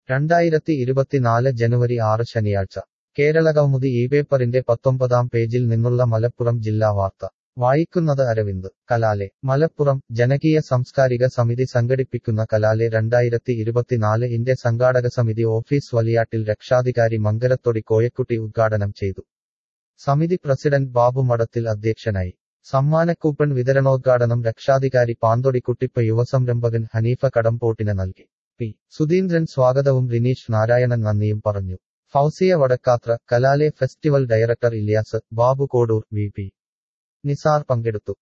രണ്ടായിരത്തി ഇരുപത്തിനാല് ജനുവരി ആറ് ശനിയാഴ്ച കേരളകൗമുദി ഈ പേപ്പറിന്റെ പത്തൊമ്പതാം പേജിൽ നിന്നുള്ള മലപ്പുറം ജില്ലാ വാർത്ത വായിക്കുന്നത് അരവിന്ദ് കലാലെ മലപ്പുറം ജനകീയ സാംസ്കാരിക സമിതി സംഘടിപ്പിക്കുന്ന കലാലെ രണ്ടായിരത്തി ഇരുപത്തിനാല് ഇന്റെ സംഘാടക സമിതി ഓഫീസ് വലിയാട്ടിൽ രക്ഷാധികാരി മംഗലത്തൊടി കോയക്കുട്ടി ഉദ്ഘാടനം ചെയ്തു സമിതി പ്രസിഡന്റ് ബാബു മഠത്തിൽ അധ്യക്ഷനായി സമ്മാനക്കൂപ്പൺ വിതരണോദ്ഘാടനം രക്ഷാധികാരി പാന്തൊടി കുട്ടിപ്പ യുവസംരംഭകൻ ഹനീഫ കടമ്പോട്ടിന് നൽകി പി സുധീന്ദ്രൻ സ്വാഗതവും റിനീഷ് നാരായണൻ നന്ദിയും പറഞ്ഞു ഫൗസിയ വടക്കാത്ര കലാലെ festival director Ilyas Babu Kodur V P Nisar പങ്കെടുത്തു